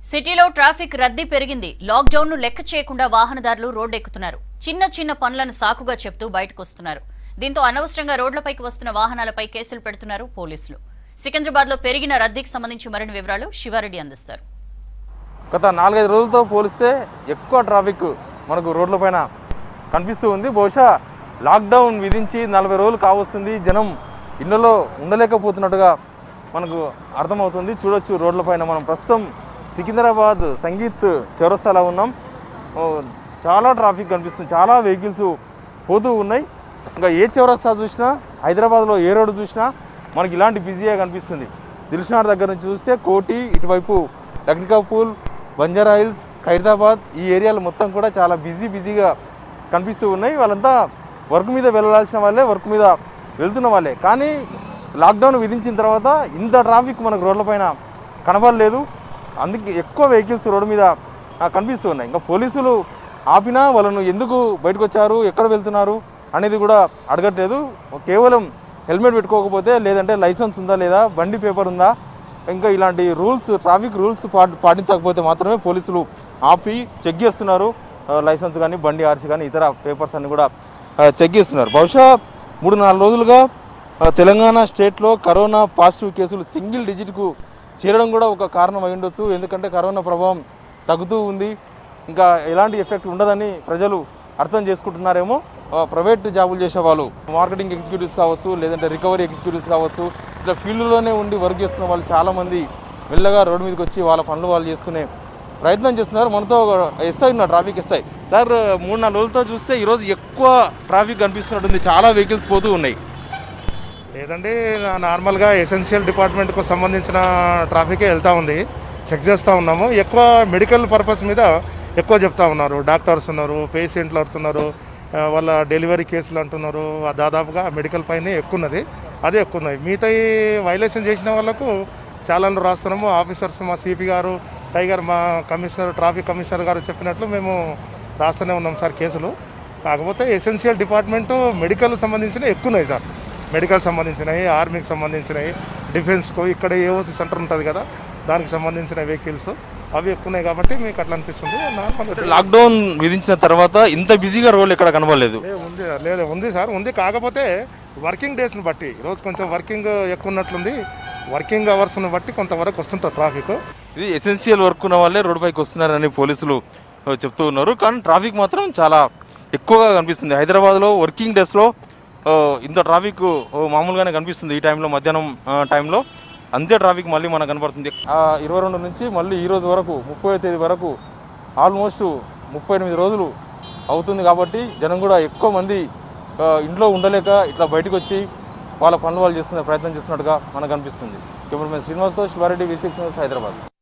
సిటీలో ట్రాఫిక్ రద్దీ పెరిగింది లాక్డౌన్ ను లెక్క చేయకుండా వాహనదారులు రోడ్డెక్కుతున్నారు చిన్న చిన్న పనులను సాకుగా చెప్తూ బయటకు వస్తున్నారు దీంతో అనవసరంగా రోడ్లపైకి వస్తున్న వాహనాలపై కేసులు పెడుతున్నారు పోలీసులు సికింద్రాబాద్ లో పెరిగిన రద్దీకి సంబంధించి మరిన్ని వివరాలు శివారెడ్డి అందిస్తారు గత నాలుగైదు రోజులతో పోలిస్తే ఎక్కువ ట్రాఫిక్ మనకు రోడ్లపైన కనిపిస్తూ ఉంది బహుశా లాక్డౌన్ విధించి నలభై రోజులు కావస్తుంది జనం ఇళ్లలో ఉండలేకపోతున్నట్టుగా మనకు అర్థమవుతుంది చూడొచ్చు రోడ్లపైన మనం ప్రస్తుతం సికింద్రాబాద్ సంగీత్ చౌరస్తాలో ఉన్నాం ఓ, చాలా ట్రాఫిక్ కనిపిస్తుంది చాలా వెహికల్స్ పోతూ ఉన్నాయి ఇంకా ఏ చౌరస్తా చూసినా హైదరాబాద్లో ఏ రోడ్డు చూసినా మనకి ఇలాంటి బిజీగా కనిపిస్తుంది దిల్షనార్ దగ్గర నుంచి చూస్తే కోటి ఇటువైపు లక్నికాపూల్ బంజారా హిల్స్ ఖైరదాబాద్ ఈ ఏరియాలు మొత్తం కూడా చాలా బిజీ బిజీగా కనిపిస్తూ ఉన్నాయి వాళ్ళంతా వర్క్ మీద వెళ్ళాల్సిన వాళ్ళే వర్క్ మీద వెళ్తున్న వాళ్ళే కానీ లాక్డౌన్ విధించిన తర్వాత ఇంత ట్రాఫిక్ మనకు రోడ్లపైన కనబడలేదు అందుకే ఎక్కువ వెహికల్స్ రోడ్డు మీద ఆ, కనిపిస్తూ ఉన్నాయి ఇంకా పోలీసులు ఆపినా వాళ్ళను ఎందుకు బయటకు వచ్చారు ఎక్కడ వెళ్తున్నారు అనేది కూడా అడగట్లేదు కేవలం హెల్మెట్ పెట్టుకోకపోతే లేదంటే లైసెన్స్ ఉందా లేదా బండి పేపర్ ఉందా ఇంకా ఇలాంటి రూల్స్ ట్రాఫిక్ రూల్స్ పాటి పాటించకపోతే మాత్రమే పోలీసులు ఆపి చెక్ చేస్తున్నారు ఆ, లైసెన్స్ కానీ బండి ఆర్సీ కానీ ఇతర పేపర్స్ అన్ని కూడా ఆ, చెక్ చేస్తున్నారు బహుశా మూడు నాలుగు రోజులుగా ఆ, తెలంగాణ స్టేట్లో కరోనా పాజిటివ్ కేసులు సింగిల్ డిజిట్కు చేరడం కూడా ఒక కారణం అయి ఉండొచ్చు ఎందుకంటే కరోనా ప్రభావం తగ్గుతూ ఉంది ఇంకా ఎలాంటి ఎఫెక్ట్ ఉండదని ప్రజలు అర్థం చేసుకుంటున్నారేమో ఆ, ప్రైవేట్ జాబులు చేసే వాళ్ళు మార్కెటింగ్ ఎగ్జిక్యూటివ్స్ కావచ్చు లేదంటే రికవరీ ఎగ్జిక్యూటివ్స్ కావచ్చు ఇట్లా ఫీల్డ్లోనే ఉండి వర్క్ చేసుకున్న వాళ్ళు చాలామంది మెల్లగా రోడ్డు మీదకి వచ్చి వాళ్ళ పనులు వాళ్ళు చేసుకునే ప్రయత్నం చేస్తున్నారు మనతో ఒక ఎస్ఐ ఉన్నారు ట్రాఫిక్ ఎస్ఐ సార్ మూడు నాలుగు రోజులతో చూస్తే ఈరోజు ఎక్కువ ట్రాఫిక్ కనిపిస్తున్నట్టుంది చాలా వెహికల్స్ పోతూ ఉన్నాయి లేదండి నా- నార్మల్గా ఎసెన్షియల్ డిపార్ట్మెంట్కు సంబంధించిన ట్రాఫికే వెళ్తూ ఉంది చెక్ చేస్తూ ఉన్నాము ఎక్కువ మెడికల్ పర్పస్ మీద ఎక్కువ చెప్తా ఉన్నారు డాక్టర్స్ ఉన్నారు పేషెంట్లు అంటున్నారు ఆ, వాళ్ళ డెలివరీ కేసులు అంటున్నారు ఆ దాదాపుగా మెడికల్ పైనే ఎక్కువ ఉన్నది అదే ఎక్కువ ఉన్నది మిగతా ఈ వైలేషన్ చేసిన వాళ్ళకు చాలాను రాస్తున్నాము ఆఫీసర్స్ మా సిపి గారు టైగర్ మా కమిషనర్ ట్రాఫిక్ కమిషనర్ గారు చెప్పినట్లు మేము రాస్తూనే ఉన్నాం సార్ కేసులు కాకపోతే ఎసెన్షియల్ డిపార్ట్మెంటు మెడికల్ సంబంధించిన ఎక్కువ ఉన్నాయి సార్ మెడికల్ సంబంధించినవి ఆర్మీకి సంబంధించినవి డిఫెన్స్కు ఇక్కడ ఏఓసి సెంటర్ ఉంటుంది కదా దానికి సంబంధించిన వెహికల్స్ అవి ఎక్కువ ఉన్నాయి కాబట్టి మీకు అట్లా అనిపిస్తుంది నార్మల్ లాక్డౌన్ విధించిన తర్వాత ఇంత బిజీగా రోడ్లు ఎక్కడ కనబడలేదు లే, ఉంది లేదు ఉంది సార్ ఉంది కాకపోతే వర్కింగ్ డేస్ని బట్టి ఈరోజు కొంచెం వర్కింగ్ ఎక్కువ ఉన్నట్లుంది వర్కింగ్ అవర్స్ని బట్టి కొంతవరకు వస్తుంటారు ట్రాఫిక్ ఇది ఎసెన్షియల్ వర్క్ ఉన్న వాళ్ళే రోడ్డు పైకి వస్తున్నారని పోలీసులు ఆ, చెప్తూ ఉన్నారు కానీ ట్రాఫిక్ మాత్రం చాలా ఎక్కువగా కనిపిస్తుంది హైదరాబాద్లో వర్కింగ్ డేస్లో ఆ, ఇంత ట్రాఫిక్ ఆ, మామూలుగానే కనిపిస్తుంది ఈ టైంలో మధ్యాహ్నం ఆ, టైంలో అంతే ట్రాఫిక్ మళ్ళీ మనకు కనబడుతుంది ఆ, ఇరవై రెండు నుంచి మళ్ళీ ఈ రోజు వరకు ముప్పై తేదీ వరకు ఆల్మోస్ట్ ముప్పై ఎనిమిది రోజులు అవుతుంది కాబట్టి జనం కూడా ఎక్కువ మంది ఆ, ఇంట్లో ఉండలేక ఇట్లా బయటకు వచ్చి వాళ్ళ పనులు వాళ్ళు చేస్తున్న ప్రయత్నం చేస్తున్నట్టుగా మనకు అనిపిస్తుంది కెమెరామెన్ శ్రీనివాస్తో Sivareddy V six news Hyderabad